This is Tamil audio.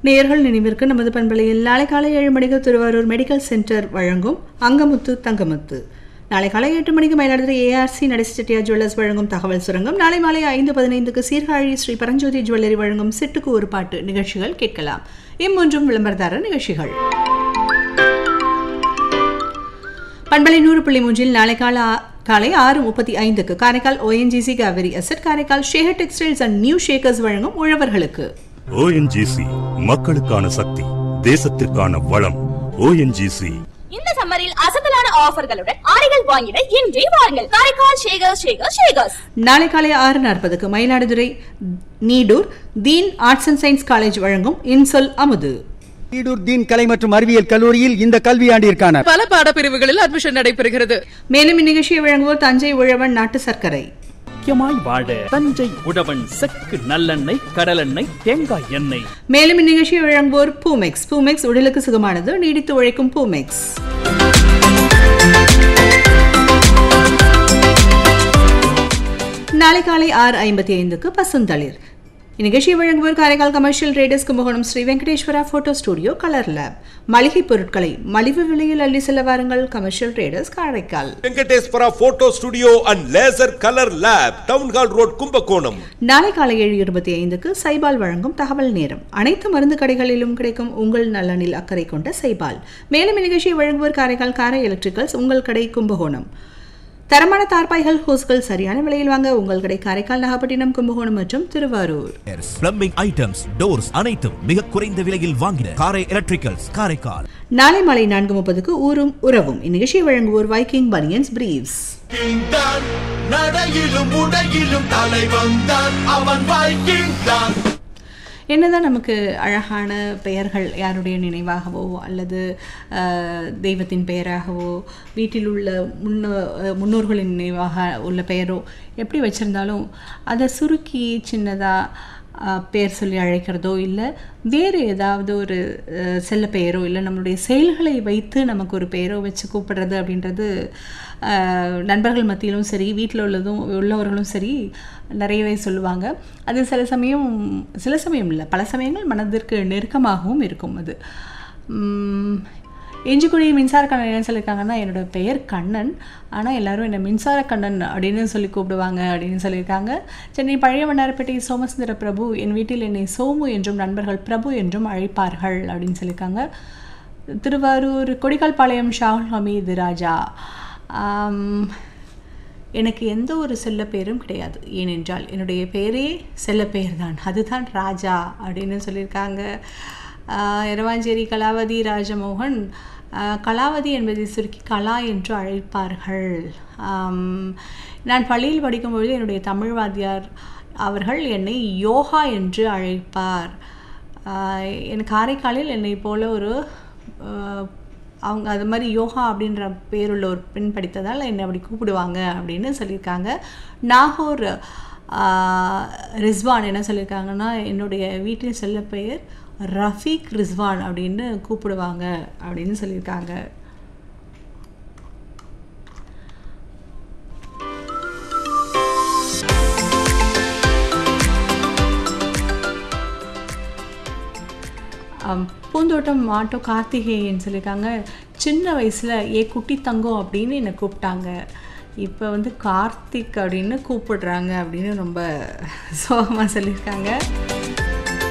நேயர்கள் நினைவிற்கு நமது பண்பலையில் நாளை காலை ஏழு மணிக்கு திருவாரூர் மெடிக்கல் சென்டர் வழங்கும் அங்கமுத்து தங்கமுத்து நாளை காலை எட்டு மணிக்கு மயிலாடுதுறை ஏஆர்சி நடேச செட்டியார் ஜுவல்லர்ஸ் வழங்கும் தகவல் சுரங்கம் நாளை மாலை ஐந்து பதினைந்துக்கு சீர்காழி ஸ்ரீ பரஞ்சோதி ஜுவல்லரி வழங்கும் சிட்டுக்கு ஒரு பாட்டு நிகழ்ச்சிகள் கேட்கலாம் இம்மூன்றும் விளம்பரதார நிகழ்ச்சிகள் பண்பலை நூறு புள்ளி மூன்றில் நாளை கால காலை ஆறு முப்பத்தி ஐந்துக்கு Karaikal ONGC Kaveri asset Karaikal Shekar textiles and new ஷேக்கர்ஸ் வழங்கும் உழவர்களுக்கு ஓஎன்ஜிசி மக்களுக்கான சக்தி தேசத்திற்கான வளம் ஓஎன்ஜிசி இந்த சம்மரில் அசத்தலான ஆஃபர்களுடன் ஆடைகள் வாங்கிட இன்றே வாருங்கள் காரைக்கால் ஷேகர் ஷேகர் ஷேகர்ஸ் நாளை காலை ஆறு நாற்பதுக்கு Mayiladuthurai Needur Deen arts and science college வழங்கும் இன்சொல் அமுது ஈடூர் தீன் கலை மற்றும் அறிவியல் கல்லூரியில் இந்த கல்வியாண்டிற்கான பல பாடப்பிரிவுகளில் அட்மிஷன் நடைபெறுகிறது மேலும் இந்நிகழ்ச்சியை வழங்குவோர் தஞ்சை உழவன் நாட்டு சர்க்கரை முக்கியமாய் வாழ தஞ்சை உழவன் செக்கு நல்லெண்ணெய் கடலெண்ணெய் தேங்காய் எண்ணெய் மேலும் இந்நிகழ்ச்சியை வழங்குவோர் பூமெக்ஸ் பூமெக்ஸ் உடலுக்கு சுகமானது நீடித்து உழைக்கும் பூமெக்ஸ் நாளை காலை ஆறு ஐம்பத்தி ஐந்துக்கு பசுந்தளிர் இந்நிகழ்ச்சியை வழங்குவோர் Karaikal commercial traders Kumbakonam Sri Venkateswara photo studio colour lab மளிகை பொருட்களை மலிவு விலையில் அள்ளி செல்ல வாருங்கள் commercial traders Karaikal Venkateswara photo studio and laser colour lab town hall road Kumbakonam நாளை காலை ஏழு இருபத்தி ஐந்துக்கு சைபால் வழங்கும் தகவல் நேரம் அனைத்து மருந்து கடைகளிலும் கிடைக்கும் உங்கள் நலனில் அக்கறை கொண்ட சைபால் மேலும் இந்நிகழ்ச்சியை வழங்குவோர் காரைக்கால் காரை எலக்ட்ரிக்கல்ஸ் உங்கள் கடை கும்பகோணம் தரமான தார்பாய்கள் ஹோஸ்கள் சரியான விலையில் வாங்க உங்கள் கடை காரைக்கால் நாகப்பட்டினம் கும்பகோணம் மற்றும் திருவாரூர் பிளம்பிங் ஐட்டம்ஸ் டோர்ஸ் அனைத்தும் மிக குறைந்த விலையில் வாங்கின காரை எலக்ட்ரிக்கல்ஸ் காரைக்கால் நாளை மாலை நான்கு முப்பதுக்கு ஊரும் உறவும் இந்நிகழ்ச்சியை வழங்குவோர் வைக்கிங் பனியன்ஸ் பிரீவ்ஸ் நடையிலும் உடையிலும் தலைவன் தான் அவன் வைக்கிங் தான் என்னதான் நமக்கு அழகான பெயர்கள் யாருடைய நினைவாகவோ அல்லது அஹ், தெய்வத்தின் பெயராகவோ வீட்டில் உள்ள முன்னோ அஹ், முன்னோர்களின் நினைவாக உள்ள பெயரோ எப்படி வச்சுருந்தாலும் அதை சுருக்கி சின்னதாக பேர் சொல்லி அழைக்கிறதோ இல்லை வேறு ஏதாவது ஒரு அஹ், செல்ல பெயரோ இல்லை நம்மளுடைய செயல்களை வைத்து நமக்கு ஒரு பெயரோ வச்சு கூப்பிடுறது அப்படின்றது அஹ், நண்பர்கள் மத்தியிலும் சரி வீட்டில் உள்ளதும் உள்ளவர்களும் சரி நிறையவே சொல்லுவாங்க அது சில சமயம் சில சமயம் இல்லை பல சமயங்கள் மனதிற்கு நெருக்கமாகவும் இருக்கும் அது உம், இஞ்சிக்குடி மின்சார கண்ணன் என்ன சொல்லியிருக்காங்கன்னா என்னோட பெயர் கண்ணன் ஆனால் எல்லாரும் என்னை மின்சார கண்ணன் அப்படின்னு சொல்லி கூப்பிடுவாங்க அப்படின்னு சொல்லியிருக்காங்க சென்னை பழைய வண்ணாரப்பேட்டை சோமசுந்தர பிரபு என் வீட்டில் என்னை சோமு என்றும் நண்பர்கள் பிரபு என்றும் அழைப்பார்கள் அப்படின்னு சொல்லியிருக்காங்க திருவாரூர் கொடிக்கால்பாளையம் ஷாகுல் ஹமீது ராஜா ஆம், எனக்கு எந்த ஒரு செல்ல பேரும் கிடையாது ஏனென்றால் என்னுடைய பெயரே செல்ல பெயர் தான் அதுதான் ராஜா அப்படின்னு சொல்லியிருக்காங்க ஆஹ் இரவாஞ்சேரி கலாவதி ராஜமோகன் ஆஹ் கலாவதி என்பதை சுருக்கி கலா என்று அழைப்பார்கள் ஆம், நான் பள்ளியில் படிக்கும்பொழுது என்னுடைய தமிழ் வாத்தியார் அவர்கள் என்னை யோகா என்று அழைப்பார் ஆஹ் என் காரைக்காலில் என்னை போல ஒரு ஆஹ், அவங்க அது மாதிரி யோகா அப்படின்ற பேருள்ள ஒரு பெண் படித்ததால் என்னை அப்படி கூப்பிடுவாங்க அப்படின்னு சொல்லியிருக்காங்க நாகூர் ஆஹ், ரிஸ்வான் என்ன சொல்லியிருக்காங்கன்னா என்னுடைய வீட்டின் செல்ல பெயர் ரஃபீக் ரிஸ்வான் அப்படின்னு கூப்பிடுவாங்க அப்படின்னு சொல்லியிருக்காங்க அம், பூந்தோட்டம் ஆட்டோ கார்த்திகேயன் சொல்லியிருக்காங்க சின்ன வயசில் ஏ குட்டி தங்கம் அப்படின்னு என்னை கூப்பிட்டாங்க இப்போ வந்து கார்த்திக் அப்படின்னு கூப்பிடுறாங்க அப்படின்னு ரொம்ப சோகமாக சொல்லியிருக்காங்க